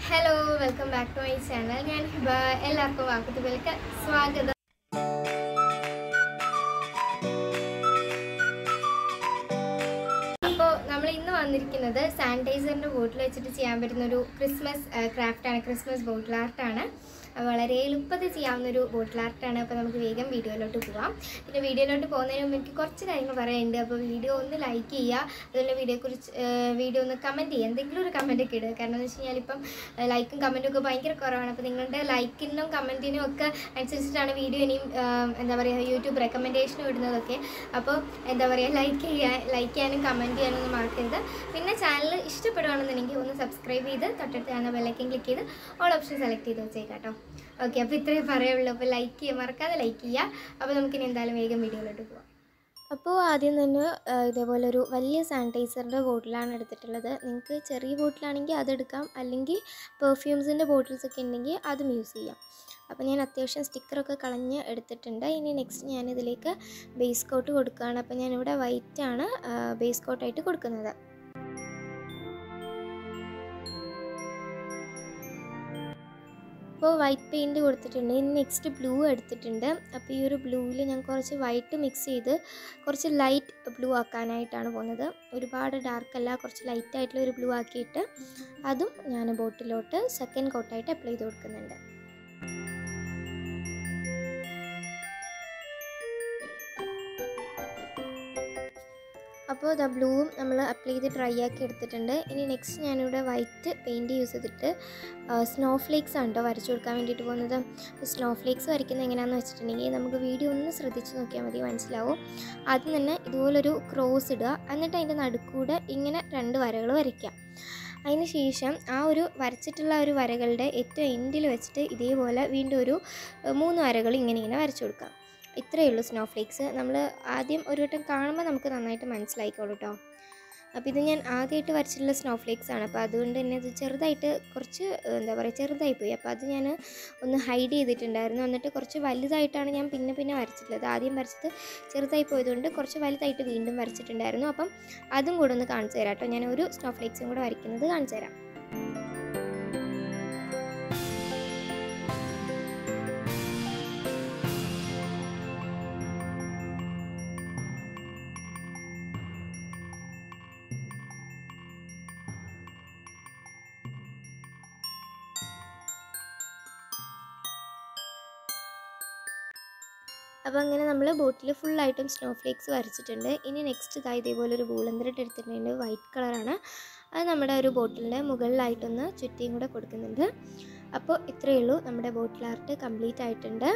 hello welcome back to my channel ഞാൻ ഹിബ എല്ലാവർക്കും വാക്കുത്തുകൾക്ക് സ്വാഗതം അപ്പോൾ നമ്മൾ ഇന്ന് വന്നിരിക്കുന്നത് സാനിറ്റൈസറിൻ്റെ ബോട്ടിൽ വെച്ചിട്ട് ചെയ്യാൻ പറ്റുന്ന ഒരു ക്രിസ്മസ് ക്രാഫ്റ്റാണ് ക്രിസ്മസ് ബോട്ടിൽ ആർട്ടാണ് വളരെ എളുപ്പത്തിൽ ചെയ്യാവുന്ന ഒരു ബോട്ടിൽ ആർട്ടാണ് അപ്പോൾ നമുക്ക് വേഗം വീഡിയോയിലോട്ട് പോവാം പിന്നെ വീഡിയോയിലോട്ട് പോകുന്നതിന് മുമ്പ് എനിക്ക് കുറച്ച് കാര്യങ്ങൾ പറയാനുണ്ട് അപ്പോൾ വീഡിയോ ഒന്ന് ലൈക്ക് ചെയ്യുക അതുപോലെ വീഡിയോയെക്കുറിച്ച് വീഡിയോ ഒന്ന് കമൻറ്റ് ചെയ്യുക എന്തെങ്കിലും ഒരു കമൻ്റ് ഒക്കെ ഇടുക കാരണം എന്ന് വെച്ച് കഴിഞ്ഞാൽ ഇപ്പം ലൈക്കും കമൻറ്റും ഒക്കെ ഭയങ്കര കുറവാണ് അപ്പോൾ നിങ്ങളുടെ ലൈക്കിനും കമൻറ്റിനും ഒക്കെ അനുസരിച്ചിട്ടാണ് വീഡിയോ ഇനിയും ആ, എന്താ പറയുക യൂട്യൂബ് റെക്കമെൻഡേഷനും ഇടുന്നതൊക്കെ അപ്പോൾ എന്താ പറയുക ലൈക്ക് ചെയ്യാൻ ലൈക്ക് ചെയ്യാനും കമൻറ്റ് ചെയ്യാനും ഒന്നും മറക്കരുത് പിന്നെ ചാനൽ ഇഷ്ടപ്പെടുകയാണെന്നുണ്ടെങ്കിൽ ഒന്ന് സബ്സ്ക്രൈബ് ചെയ്ത് തൊട്ടടുത്ത് കാണുന്ന ബെല്ലൈക്കൻ ക്ലിക്ക് ചെയ്ത് ഓൾ ഓപ്ഷൻ സെലക്ട് ചെയ്ത് വെച്ചേക്കാം കേട്ടോ ഓക്കെ അപ്പോൾ ഇത്രയും പറയുള്ളൂ അപ്പോൾ ലൈക്ക് ചെയ്യുക മറക്കാതെ ലൈക്ക് ചെയ്യുക അപ്പോൾ നമുക്കിനി എന്തായാലും വേഗം വീഡിയോയിലോട്ട് പോവാം അപ്പോൾ ആദ്യം തന്നെ ആ, ഇതേപോലെ ഒരു വലിയ സാനിറ്റൈസറിൻ്റെ ബോട്ടിലാണ് എടുത്തിട്ടുള്ളത് നിങ്ങൾക്ക് ചെറിയ ബോട്ടിലാണെങ്കിൽ അതെടുക്കാം അല്ലെങ്കിൽ പെർഫ്യൂംസിൻ്റെ ബോട്ടിൽസ് ഒക്കെ ഉണ്ടെങ്കിൽ അതും യൂസ് ചെയ്യാം അപ്പോൾ ഞാൻ അത്യാവശ്യം സ്റ്റിക്കറൊക്കെ കളഞ്ഞ് എടുത്തിട്ടുണ്ട് ഇനി നെക്സ്റ്റ് ഞാനിതിലേക്ക് ബേസ് കോട്ട് കൊടുക്കുകയാണ് അപ്പോൾ ഞാനിവിടെ വൈറ്റാണ് ബേസ് കോട്ടായിട്ട് കൊടുക്കുന്നത് അപ്പോൾ വൈറ്റ് പെയിൻറ്റ് കൊടുത്തിട്ടുണ്ട് ഇനി നെക്സ്റ്റ് ബ്ലൂ എടുത്തിട്ടുണ്ട് അപ്പോൾ ഈ ഒരു ബ്ലൂവിൽ ഞാൻ കുറച്ച് വൈറ്റ് മിക്സ് ചെയ്ത് കുറച്ച് ലൈറ്റ് ബ്ലൂ ആക്കാനായിട്ടാണ് പോകുന്നത് ഒരുപാട് ഡാർക്ക് അല്ല കുറച്ച് ലൈറ്റ് ആയിട്ടുള്ള ഒരു ബ്ലൂ ആക്കിയിട്ട് അതും ഞാൻ ബോട്ടിലോട്ട് സെക്കൻഡ് കോട്ടായിട്ട് അപ്ലൈ ചെയ്ത് കൊടുക്കുന്നുണ്ട് അപ്പോൾ ദ ബ്ലൂവും നമ്മൾ അപ്ലൈ ചെയ്ത് ഡ്രൈ ആക്കി എടുത്തിട്ടുണ്ട് ഇനി നെക്സ്റ്റ് ഞാനിവിടെ വൈറ്റ് പെയിൻറ്റ് യൂസ് ചെയ്തിട്ട് സ്നോ ഫ്ലേക്സ് ആണ് കേട്ടോ വരച്ചു കൊടുക്കാൻ വേണ്ടിയിട്ട് പോകുന്നത് അപ്പോൾ സ്നോ ഫ്ലേക്സ് വരയ്ക്കുന്നത് എങ്ങനെയാണെന്ന് വെച്ചിട്ടുണ്ടെങ്കിൽ നമുക്ക് വീഡിയോ ഒന്ന് ശ്രദ്ധിച്ച് നോക്കിയാൽ മതി മനസ്സിലാവും ആദ്യം തന്നെ ഇതുപോലൊരു ക്രോസ് ഇടുക എന്നിട്ട് അതിൻ്റെ നടുക്കൂടെ ഇങ്ങനെ രണ്ട് വരകൾ വരയ്ക്കുക അതിന് ശേഷം ആ ഒരു വരച്ചിട്ടുള്ള ആ ഒരു വരകളുടെ ഏറ്റവും എൻഡിൽ വെച്ചിട്ട് ഇതേപോലെ വീണ്ടും ഒരു ഏഹ്, മൂന്ന് വരകൾ ഇങ്ങനെ ഇങ്ങനെ വരച്ചു കൊടുക്കാം ഇത്രയേ ഉള്ളൂ സ്നോ ഫ്ലേക്സ് നമ്മൾ ആദ്യം ഒരു വട്ടം കാണുമ്പോൾ നമുക്ക് നന്നായിട്ട് മനസ്സിലായിക്കോളൂ കേട്ടോ അപ്പോൾ ഇത് ഞാൻ ആദ്യമായിട്ട് വരച്ചിട്ടുള്ള സ്നോ ഫ്ലേക്സ് ആണ് അപ്പോൾ അതുകൊണ്ട് തന്നെ അത് ചെറുതായിട്ട് കുറച്ച് ഏഹ്, എന്താ പറയുക ചെറുതായി പോയി അപ്പോൾ അത് ഞാൻ ഒന്ന് ഹൈഡ് ചെയ്തിട്ടുണ്ടായിരുന്നു എന്നിട്ട് കുറച്ച് വലുതായിട്ടാണ് ഞാൻ പിന്നെ പിന്നെ വരച്ചിട്ടുള്ളത് ആദ്യം വരച്ചത് ചെറുതായി പോയതുകൊണ്ട് കുറച്ച് വലുതായിട്ട് വീണ്ടും വരച്ചിട്ടുണ്ടായിരുന്നു അപ്പം അതും കൂടെ ഒന്ന് കാണിച്ചു തരാം കേട്ടോ ഞാൻ ഒരു സ്നോ ഫ്ലേക്സും കൂടെ വരയ്ക്കുന്നത് കാണിച്ചു തരാം അപ്പോൾ അങ്ങനെ നമ്മൾ ബോട്ടിൽ ഫുള്ളായിട്ടും സ്നോ ഫ്ലേക്സ് വരച്ചിട്ടുണ്ട് ഇനി നെക്സ്റ്റ് ഇതാ ഇതേപോലെ ഒരു വൂളന്തരട്ട് എടുത്തിട്ടുണ്ട് വൈറ്റ് കളറാണ് അത് നമ്മുടെ ഒരു ബോട്ടിലിൻ്റെ മുകളിലായിട്ടൊന്ന് ചുറ്റിയും കൂടെ കൊടുക്കുന്നുണ്ട് അപ്പോൾ ഇത്രയേ ഉള്ളൂ നമ്മുടെ ബോട്ടിൽ ആർട്ട് കംപ്ലീറ്റ് ആയിട്ടുണ്ട്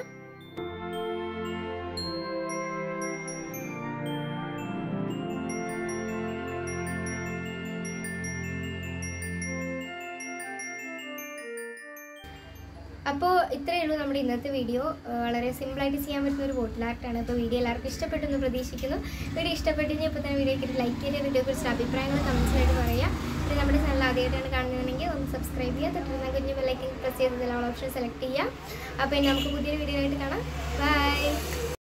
അപ്പോൾ ഇത്രയേ ഉള്ളൂ നമ്മുടെ ഇന്നത്തെ വീഡിയോ ഏഹ് വളരെ സിമ്പിളായിട്ട് ചെയ്യാൻ പറ്റുന്ന ഒരു ബോട്ടിൽ ആർട്ടാണ് അപ്പോൾ വീഡിയോ എല്ലാവർക്കും ഇഷ്ടപ്പെട്ടെന്ന് പ്രതീക്ഷിക്കുന്നു വീഡിയോ ഇഷ്ടപ്പെട്ടെങ്കിൽ ഇപ്പോൾ തന്നെ വീഡിയോ കിട്ടി ലൈക്ക് ചെയ്ത് വീഡിയോ കുറിച്ച് അഭിപ്രായങ്ങൾ കമൻസിലായിട്ട് പറയുക പിന്നെ നമ്മുടെ ചാനൽ ആദ്യമായിട്ടാണ് കാണുന്നതെങ്കിൽ ഒന്ന് സബ്സ്ക്രൈബ് ചെയ്യുക തൊട്ടിരുന്ന കുഞ്ഞു ബെല്ലൈക്കൻ പ്രസ് ചെയ്തതിൽ ഓൾ ഓപ്ഷൻ സെലക്ട് ചെയ്യുക അപ്പോൾ ഇനി നമുക്ക് പുതിയൊരു വീഡിയോ ആയിട്ട് കാണാം ബൈ